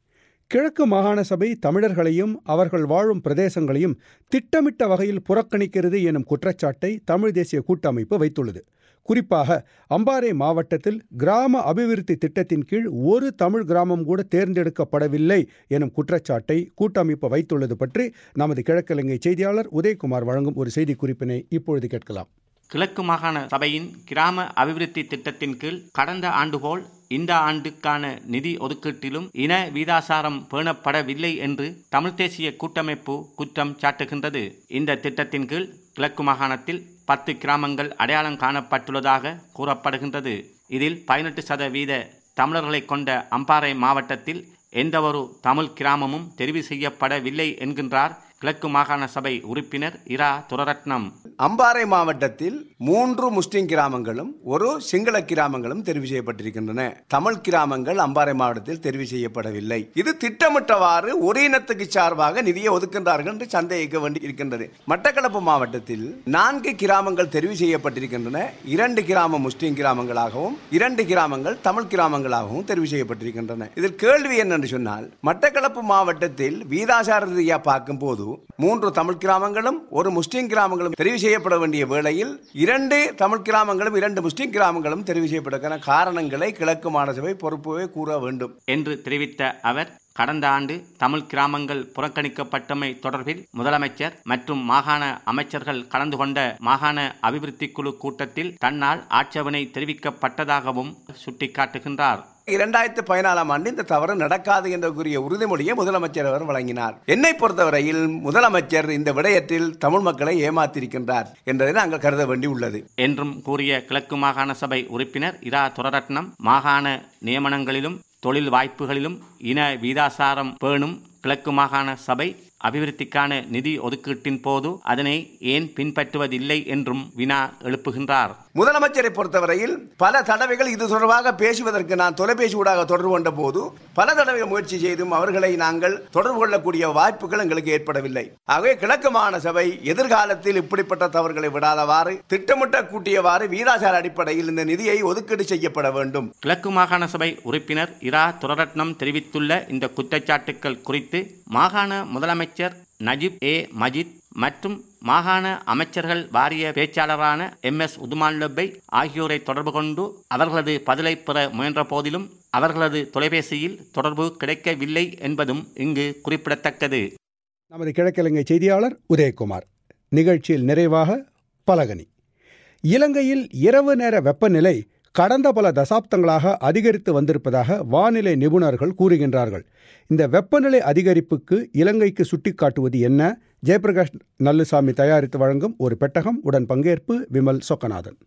கிழக்கு மாகாண சபை தமிழர்களையும் அவர்கள் வாழும் பிரதேசங்களையும் திட்டமிட்ட வகையில் புறக்கணிக்கிறது எனும் குற்றச்சாட்டை தமிழ் தேசிய கூட்டமைப்பு வைத்துள்ளது குறிப்பாக அம்பாறை மாவட்டத்தில் கிராம அபிவிருத்தி திட்டத்தின் கீழ் ஒரு தமிழ் கிராமம் கூட தேர்ந்தெடுக்கப்படவில்லை எனும் குற்றச்சாட்டை கூட்டமைப்பு வைத்துள்ளது பற்றி நமது கிழக்கிழங்கை செய்தியாளர் உதயகுமார் வழங்கும் ஒரு செய்தி குறிப்பினை இப்பொழுது கேட்கலாம் கிழக்கு மாகாண சபையின் கிராம அபிவிருத்தி திட்டத்தின் கீழ் கடந்த ஆண்டுபோல் இந்த ஆண்டுக்கான நிதி ஒதுக்கீட்டிலும் இன வீதாசாரம் பேணப்படவில்லை என்று தமிழ் தேசிய கூட்டமைப்பு குற்றம் சாட்டுகின்றது இந்த திட்டத்தின் கீழ் கிழக்கு மாகாணத்தில் பத்து கிராமங்கள் அடையாளம் காணப்பட்டுள்ளதாக கூறப்படுகின்றது இதில் பதினெட்டு சதவீத தமிழர்களை கொண்ட அம்பாறை மாவட்டத்தில் எந்தவொரு தமிழ் கிராமமும் தெரிவு செய்யப்படவில்லை என்கின்றார் கிழக்கு மாகாண சபை உறுப்பினர் இரா துரரத்னம் அம்பாறை மாவட்டத்தில் மூன்று முஸ்லிம் கிராமங்களும் ஒரு சிங்கள கிராமங்களும் தெரிவு செய்யப்பட்டிருக்கின்றன தமிழ் கிராமங்கள் அம்பாறை மாவட்டத்தில் தெரிவு செய்யப்படவில்லை இது திட்டமிட்டவாறு ஒரு இனத்துக்கு சார்பாக நிதியை ஒதுக்கின்றார்கள் என்று சந்தேகிக்க வேண்டி இருக்கின்றது மட்டக்களப்பு மாவட்டத்தில் நான்கு கிராமங்கள் தெரிவு செய்யப்பட்டிருக்கின்றன இரண்டு கிராமம் முஸ்லிம் கிராமங்களாகவும் இரண்டு கிராமங்கள் தமிழ் கிராமங்களாகவும் தெரிவு செய்யப்பட்டிருக்கின்றன இதில் கேள்வி என்னென்று சொன்னால் மட்டக்களப்பு மாவட்டத்தில் வீதாசார ரீதியாக பார்க்கும் போது மூன்று தமிழ் கிராமங்களும் ஒரு முஸ்லிம் கிராமங்களும் தெரிவு செய்யப்பட வேண்டிய வேளையில் இரண்டு தமிழ் கிராமங்களும் இரண்டு முஸ்லிம் கிராமங்களும் தெரிவு செய்யப்பட்ட காரணங்களை கிழக்கு மாநசபை பொறுப்பவே கூற வேண்டும் என்று தெரிவித்த அவர் கடந்த ஆண்டு தமிழ் கிராமங்கள் புறக்கணிக்கப்பட்டமை தொடர்பில் முதலமைச்சர் மற்றும் மாகாண அமைச்சர்கள் கலந்து கொண்ட மாகாண அபிவிருத்தி குழு கூட்டத்தில் தன்னால் ஆட்சேபனை தெரிவிக்கப்பட்டதாகவும் சுட்டிக்காட்டுகின்றார் இரண்டாயிரத்தி பதினாலாம் ஆண்டு இந்த தவறு நடக்காது என்ற கூறிய உறுதிமொழியை முதலமைச்சர் அவர் வழங்கினார் என்னை பொறுத்தவரையில் முதலமைச்சர் இந்த விடயத்தில் தமிழ் மக்களை ஏமாத்திருக்கின்றார் என்பதை நாங்கள் கருத வேண்டி உள்ளது என்றும் கூறிய கிழக்கு மாகாண சபை உறுப்பினர் இரா துரரட்னம் மாகாண நியமனங்களிலும் தொழில் வாய்ப்புகளிலும் இன வீதாசாரம் பேணும் கிழக்கு மாகாண சபை அபிவிருத்திக்கான நிதி ஒதுக்கீட்டின் போது அதனை ஏன் பின்பற்றுவதில்லை என்றும் வினா எழுப்புகின்றார் முதலமைச்சரை பொறுத்தவரையில் பல தடவைகள் இது தொடர்பாக பேசுவதற்கு நான் தொலைபேசி ஊடாக தொடர்பு கொண்ட போது பல தடவை முயற்சி செய்தும் அவர்களை நாங்கள் தொடர்பு கொள்ளக்கூடிய வாய்ப்புகள் எங்களுக்கு ஏற்படவில்லை ஆகவே கிழக்கு மாகாண சபை எதிர்காலத்தில் இப்படிப்பட்ட தவறுகளை விடாதவாறு திட்டமிட்ட கூட்டியவாறு வீராசார அடிப்படையில் இந்த நிதியை ஒதுக்கீடு செய்யப்பட வேண்டும் கிழக்கு மாகாண சபை உறுப்பினர் இரா துரரட்னம் தெரிவித்துள்ள இந்த குற்றச்சாட்டுக்கள் குறித்து மாகாண முதலமைச்சர் நஜிப் ஏ மஜித் மற்றும் மாகாண அமைச்சர்கள் வாரிய பேச்சாளரான எம் எஸ் உதுமான் லப்பை ஆகியோரை தொடர்பு கொண்டு அவர்களது பதிலை பெற முயன்ற போதிலும் அவர்களது தொலைபேசியில் தொடர்பு கிடைக்கவில்லை என்பதும் இங்கு குறிப்பிடத்தக்கது நமது கிழக்கிழங்கை செய்தியாளர் உதயகுமார் நிகழ்ச்சியில் நிறைவாக பலகனி இலங்கையில் இரவு நேர வெப்பநிலை கடந்த பல தசாப்தங்களாக அதிகரித்து வந்திருப்பதாக வானிலை நிபுணர்கள் கூறுகின்றார்கள் இந்த வெப்பநிலை அதிகரிப்புக்கு இலங்கைக்கு சுட்டிக்காட்டுவது என்ன ஜெயபிரகாஷ் நல்லுசாமி தயாரித்து வழங்கும் ஒரு பெட்டகம் உடன் பங்கேற்பு விமல் சொக்கநாதன்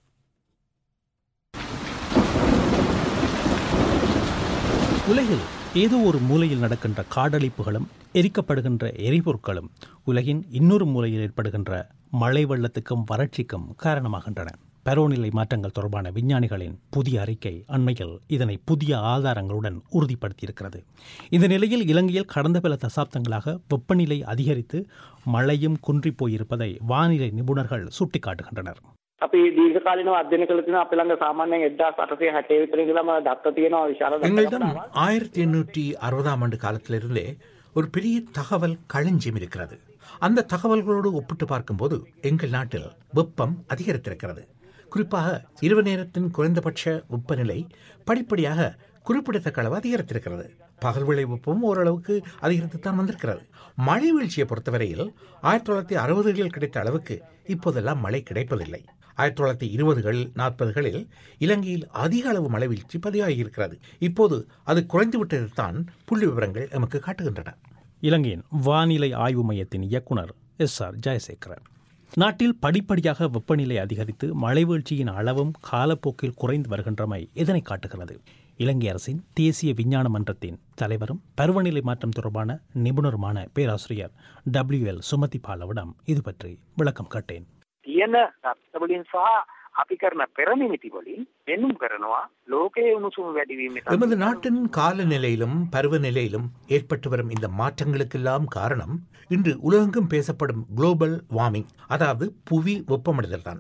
உலகில் ஏதோ ஒரு மூலையில் நடக்கின்ற காடழிப்புகளும் எரிக்கப்படுகின்ற எரிபொருட்களும் உலகின் இன்னொரு மூலையில் ஏற்படுகின்ற மழை வெள்ளத்துக்கும் வறட்சிக்கும் காரணமாகின்றன பருவநிலை மாற்றங்கள் தொடர்பான விஞ்ஞானிகளின் புதிய அறிக்கை அண்மையில் இதனை புதிய ஆதாரங்களுடன் உறுதிப்படுத்தியிருக்கிறது இந்த நிலையில் இலங்கையில் கடந்த பல தசாப்தங்களாக வெப்பநிலை அதிகரித்து மழையும் குன்றி போயிருப்பதை வானிலை நிபுணர்கள் சுட்டிக்காட்டுகின்றனர் අපි දීර්ඝකාලීනව අධ්‍යයනය කළ තියෙනවා අපේ ළඟ සාමාන්‍යයෙන් 1860 විතර ඉඳලම දත්ත තියෙනවා විශාල எங்களிடம் ஆயிரத்தி எண்ணூற்றி அறுபதாம் ஆண்டு காலத்திலிருந்தே ஒரு பெரிய தகவல் களஞ்சியம் இருக்கிறது அந்த தகவல்களோடு ஒப்பிட்டு பார்க்கும்போது எங்கள் நாட்டில் வெப்பம் அதிகரித்திருக்கிறது குறிப்பாக இரவு நேரத்தின் குறைந்தபட்ச வெப்பநிலை படிப்படியாக குறிப்பிடத்தக்க அளவு அதிகரித்திருக்கிறது பகல் விளை வெப்பம் ஓரளவுக்கு அதிகரித்துத்தான் வந்திருக்கிறது மழை வீழ்ச்சியை பொறுத்தவரையில் ஆயிரத்தி தொள்ளாயிரத்தி அறுபதுகளில் கிடைத்த அளவுக்கு இப்போதெல்லாம் மழை கிடைப்பதில்லை ஆயிரத்தி தொள்ளாயிரத்தி இருபதுகள் நாற்பதுகளில் இலங்கையில் அதிக அளவு மழை வீழ்ச்சி பதிவாகியிருக்கிறது இப்போது அது குறைந்துவிட்டது தான் புள்ளி விவரங்கள் நமக்கு காட்டுகின்றன இலங்கையின் வானிலை ஆய்வு மையத்தின் இயக்குனர் எஸ் ஆர் ஜெயசேகரன் நாட்டில் படிப்படியாக வெப்பநிலை அதிகரித்து மழை வீழ்ச்சியின் அளவும் காலப்போக்கில் குறைந்து வருகின்றமை இதனை காட்டுகிறது இலங்கை அரசின் தேசிய விஞ்ஞான மன்றத்தின் தலைவரும் பருவநிலை மாற்றம் தொடர்பான நிபுணருமான பேராசிரியர் டபிள்யூ எல் சுமதி பாலவிடம் இது பற்றி விளக்கம் கேட்டேன் තියෙන දත්තවලින් සහ අපි කරන පෙරනිමිති වලින් පෙන්නුම් කරනවා ලෝකයේ උණුසුම වැඩිවීම எமது நாட்டின் காலநிலையிலும் பருவநிலையிலும் ஏற்பட்டு வரும் இந்த மாற்றங்களுக்கெல்லாம் காரணம் இன்று உலகெங்கும் பேசப்படும் குளோபல் வார்மிங் அதாவது புவி வெப்பமடைதல் தான்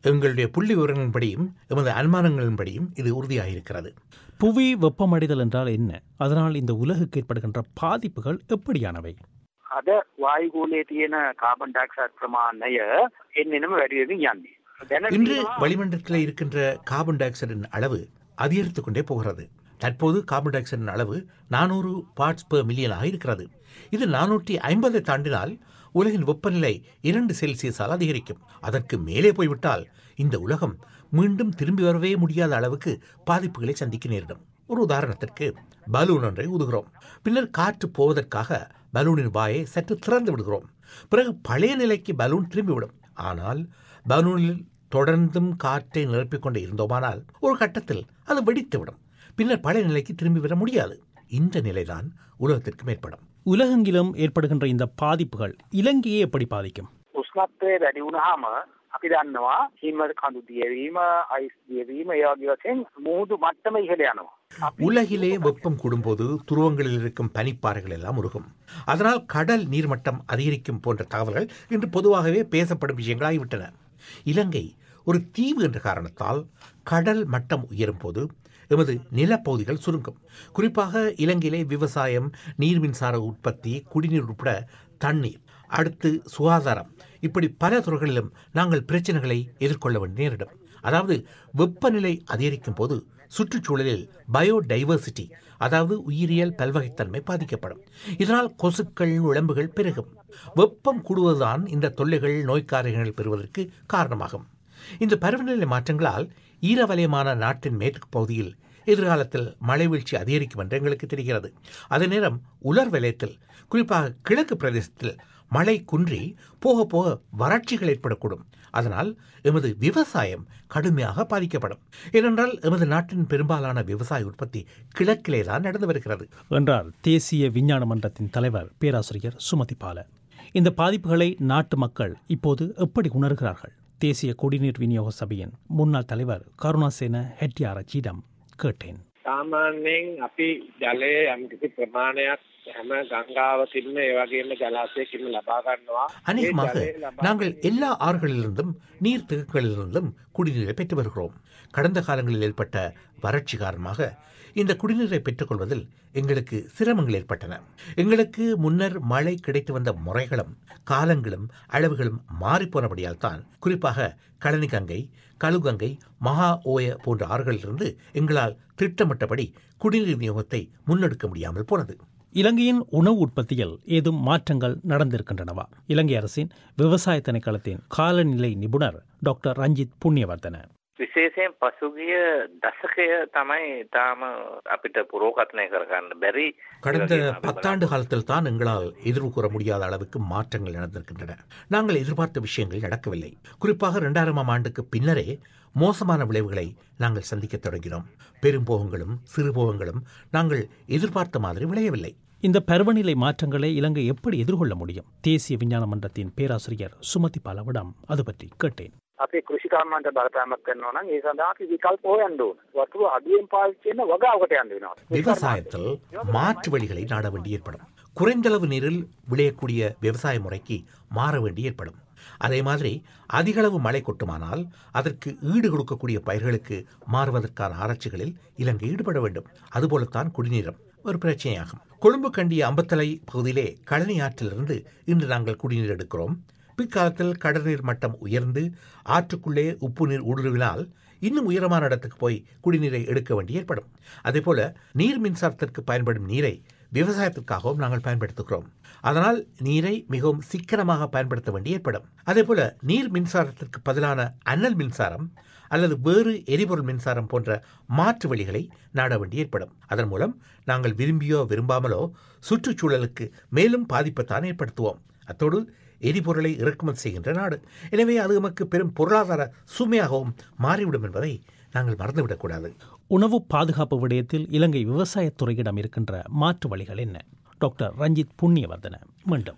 எங்களுடைய புள்ளி விவரங்களின்படியும் எமது அனுமானங்களின்படியும் இது உறுதியாயிருக்கிறது புவி வெப்பமடைதல் என்றால் என்ன அதனால் இந்த உலகுக்கு ஏற்படுகின்ற பாதிப்புகள் எப்படியானவை අද වායුගෝලයේ තියෙන කාබන් ඩයොක්සයිඩ් ප්‍රමාණය එන්නෙනම වැඩි වෙමින් යන්නේ. දැන இன்று வளிமண்டலத்தில் இருக்கின்ற கார்பன் டை ஆக்சைடின் அளவு அதிகரித்துக் கொண்டே போகிறது தற்போது கார்பன் டை ஆக்சைடின் அளவு நானூறு பார்ட்ஸ் பெர் மில்லியனாக இருக்கிறது இது நானூற்றி ஐம்பதை தாண்டினால் உலகின் வெப்பநிலை இரண்டு செல்சியஸால் அதிகரிக்கும் அதற்கு மேலே போய்விட்டால் இந்த உலகம் மீண்டும் திரும்பி வரவே முடியாத அளவுக்கு பாதிப்புகளை சந்திக்க நேரிடும் ஒரு உதாரணத்திற்கு பலூன் ஒன்றை ஊதுகிறோம் பின்னர் காற்று போவதற்காக பலூனின் வாயை சற்று திறந்து விடுகிறோம் பிறகு பழைய நிலைக்கு பலூன் திரும்பிவிடும் ஆனால் பலூனில் தொடர்ந்தும் காற்றை நிரப்பிக் கொண்டு இருந்தோமானால் ஒரு கட்டத்தில் அது வெடித்துவிடும் பின்னர் பழைய நிலைக்கு திரும்பி வர முடியாது இந்த நிலைதான் உலகத்திற்கும் ஏற்படும் உலகெங்கிலும் ஏற்படுகின்ற இந்த பாதிப்புகள் இலங்கையை எப்படி பாதிக்கும் උෂ්ණත්වය වැඩි වුණාම අපි දන්නවා හිම කඳු දියවීම අයිස් දියවීම ඒ වගේ වශයෙන් මුහුදු මට්ටම ඉහළ යනවා. உலகிலே வெப்பம் கூடும்போது துருவங்களில் இருக்கும் பனிப்பாறைகள் எல்லாம் உருகும் அதனால் கடல் நீர்மட்டம் அதிகரிக்கும் போன்ற தகவல்கள் இன்று பொதுவாகவே பேசப்படும் விஷயங்களாகிவிட்டன இலங்கை ஒரு தீவு என்ற காரணத்தால் கடல் மட்டம் உயரும் போது எமது நிலப்பகுதிகள் சுருங்கும் குறிப்பாக இலங்கையிலே விவசாயம் நீர் மின்சார உற்பத்தி குடிநீர் உட்பட தண்ணீர் அடுத்து சுகாதாரம் இப்படி பல துறைகளிலும் நாங்கள் பிரச்சனைகளை எதிர்கொள்ள வேண்டி நேரிடும் அதாவது வெப்பநிலை அதிகரிக்கும் போது சுற்றுச்சூழலில் பயோடைவர்சிட்டி அதாவது உயிரியல் பல்வகைத்தன்மை பாதிக்கப்படும் இதனால் கொசுக்கள் உடம்புகள் பெருகும் வெப்பம் கூடுவதுதான் இந்த தொல்லைகள் நோய்க்காரர்கள் பெறுவதற்கு காரணமாகும் இந்த பருவநிலை மாற்றங்களால் ஈரவலயமான நாட்டின் மேற்கு பகுதியில் எதிர்காலத்தில் மழை வீழ்ச்சி அதிகரிக்கும் என்று எங்களுக்கு தெரிகிறது அதே நேரம் உலர் வலயத்தில் குறிப்பாக கிழக்கு பிரதேசத்தில் மழை குன்றி போக போக வறட்சிகள் ஏற்படக்கூடும் அதனால் எமது விவசாயம் கடுமையாக பாதிக்கப்படும் ஏனென்றால் எமது நாட்டின் பெரும்பாலான விவசாய உற்பத்தி கிழக்கிலே தான் நடந்து வருகிறது என்றார் தேசிய விஞ்ஞான மன்றத்தின் தலைவர் பேராசிரியர் சுமதி பால இந்த பாதிப்புகளை நாட்டு மக்கள் இப்போது எப்படி உணர்கிறார்கள் தேசிய குடிநீர் விநியோக சபையின் முன்னாள் தலைவர் கருணாசேன ஹெட்டியாரஜியிடம் கேட்டேன் සාමාන්‍යයෙන් අපි ජලය යම්කිසි ප්‍රමාණයක් හැම ගංගාවකින්ම ඒ වගේම ජලාශයකින්ම ලබා ගන්නවා. ඒ அநேகமாக ජලය ලබා நாங்கள் எல்லா ஆறுகளிலிருந்தும் நீர் திகுக்களிலிருந்தும் குடிநீரை பெற்று வருகிறோம் கடந்த காலங்களில் ஏற்பட்ட வறட்சி காரணமாக இந்த குடிநீரை பெற்றுக்கொள்வதில் எங்களுக்கு சிரமங்கள் ஏற்பட்டன எங்களுக்கு முன்னர் மழை கிடைத்து வந்த முறைகளும் காலங்களும் அளவுகளும் மாறிப்போனபடியால் தான் குறிப்பாக கழனி கங்கை கழுகங்கை மகா ஓய போன்ற ஆறுகளிலிருந்து எங்களால் திட்டமிட்டபடி குடிநீர் விநியோகத்தை முன்னெடுக்க முடியாமல் போனது இலங்கையின் உணவு உற்பத்தியில் ஏதும் மாற்றங்கள் நடந்திருக்கின்றனவா இலங்கை அரசின் விவசாய திணைக்களத்தின் காலநிலை நிபுணர் டாக்டர் ரஞ்சித் புண்ணியவர்தன විශේෂයෙන් පසුගිය දශකය තමයි තාම අපිට පුරෝකථනය කරගන්න බැරි கடந்த பத்தாண்டு காலத்தில் தான் எங்களால் எதிர்வு கூற முடியாத அளவுக்கு மாற்றங்கள் நடந்திருக்கின்றன நாங்கள் எதிர்பார்த்த விஷயங்கள் நடக்கவில்லை குறிப்பாக இரண்டாயிரமாம் ஆண்டுக்கு பின்னரே மோசமான விளைவுகளை நாங்கள் சந்திக்கத் தொடங்கினோம் பெரும்போகங்களும் சிறுபோகங்களும் நாங்கள் எதிர்பார்த்த மாதிரி விளையவில்லை இந்த பருவநிலை மாற்றங்களை இலங்கை எப்படி எதிர்கொள்ள முடியும் தேசிய விஞ்ஞான மன்றத்தின் பேராசிரியர் சுமதி பாலவிடம் அது பற்றி கேட்டேன் අපේ කෘෂිකර්මන්ට බලපෑමක් කරනවා නම් ඒ සඳහා අපි විකල්ප හොයන්න ඕන. වතුර අඩුවෙන් පාවිච්චි කරන වගාවකට යන්න වෙනවා. விவசாயத்தில் மாற்று வழிகளை நாட வேண்டி ஏற்படும் குறைந்தளவு நீரில் விளையக்கூடிய விவசாய முறைக்கு மாற வேண்டி ஏற்படும் அதே மாதிரி அதிகளவு மழை கொட்டுமானால் அதற்கு ஈடு கொடுக்கக்கூடிய பயிர்களுக்கு மாறுவதற்கான ஆராய்ச்சிகளில் இலங்கை ஈடுபட வேண்டும் அதுபோலத்தான் குடிநீரம் ஒரு பிரச்சனையாகும் கொழும்பு கண்டிய அம்பத்தலை பகுதியிலே கழனி ஆற்றிலிருந்து இன்று நாங்கள் குடிநீர் எடுக்கிறோம் பிற்காலத்தில் கடல்நீர் மட்டம் உயர்ந்து ஆற்றுக்குள்ளே உப்பு நீர் ஊடுருவினால் இன்னும் உயரமான இடத்துக்கு போய் குடிநீரை எடுக்க வேண்டி ஏற்படும் அதேபோல நீர் மின்சாரத்திற்கு பயன்படும் நீரை விவசாயத்திற்காகவும் நாங்கள் பயன்படுத்துகிறோம் அதனால் நீரை மிகவும் சிக்கனமாக பயன்படுத்த வேண்டி ஏற்படும் அதேபோல நீர் மின்சாரத்திற்கு பதிலான அனல் மின்சாரம் அல்லது வேறு எரிபொருள் மின்சாரம் போன்ற மாற்று வழிகளை நாட வேண்டி ஏற்படும் அதன் மூலம் நாங்கள் விரும்பியோ விரும்பாமலோ சுற்றுச்சூழலுக்கு மேலும் பாதிப்பைத்தான் ஏற்படுத்துவோம் அத்தோடு எரிபொருளை இறக்குமதி செய்கின்ற நாடு எனவே அது நமக்கு பெரும் பொருளாதார சுமையாகவும் மாறிவிடும் என்பதை நாங்கள் மறந்துவிடக்கூடாது உணவு பாதுகாப்பு விடயத்தில் இலங்கை விவசாயத்துறையிடம் இருக்கின்ற மாற்று வழிகள் என்ன டாக்டர் ரஞ்சித் புண்ணியவர்தன மீண்டும்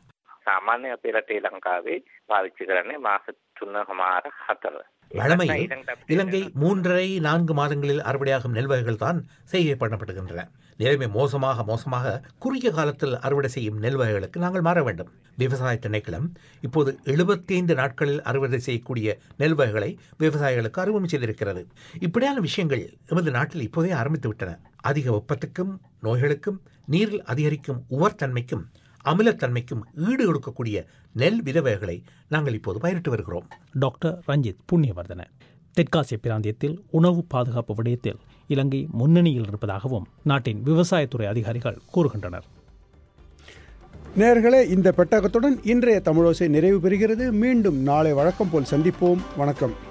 සාමාන්‍ය අපේ රටේ ලංකාවේ පාවිච්චි කරන්නේ මාස තුන හමාර හතර. வழமையில் இலங்கை மூன்றரை நான்கு மாதங்களில் அறுவடையாகும் நெல் வகைகள் தான் செய்கை பண்ணப்படுகின்றன நிலைமை மோசமாக மோசமாக குறுகிய காலத்தில் அறுவடை செய்யும் நெல் வகைகளுக்கு நாங்கள் மாற வேண்டும் விவசாய திணைக்களம் இப்போது எழுபத்தைந்து நாட்களில் அறுவடை செய்யக்கூடிய நெல் வகைகளை விவசாயிகளுக்கு அறிமுகம் செய்திருக்கிறது இப்படியான விஷயங்கள் எமது நாட்டில் இப்போதே ஆரம்பித்து விட்டன அதிக வெப்பத்துக்கும் நோய்களுக்கும் நீரில் அதிகரிக்கும் உவர்த்தன்மைக்கும் அமிலத்தன்மைக்கும் ஈடு கொடுக்கக்கூடிய நெல் வித வகைகளை நாங்கள் இப்போது பயிரிட்டு வருகிறோம் டாக்டர் ரஞ்சித் புண்ணியவர்தன தெற்காசிய பிராந்தியத்தில் உணவு பாதுகாப்பு விடயத்தில் இலங்கை முன்னணியில் இருப்பதாகவும் நாட்டின் விவசாயத்துறை அதிகாரிகள் கூறுகின்றனர் நேர்களே இந்த பெட்டகத்துடன் இன்றைய தமிழோசை நிறைவு பெறுகிறது மீண்டும் நாளை வழக்கம் போல் சந்திப்போம் வணக்கம்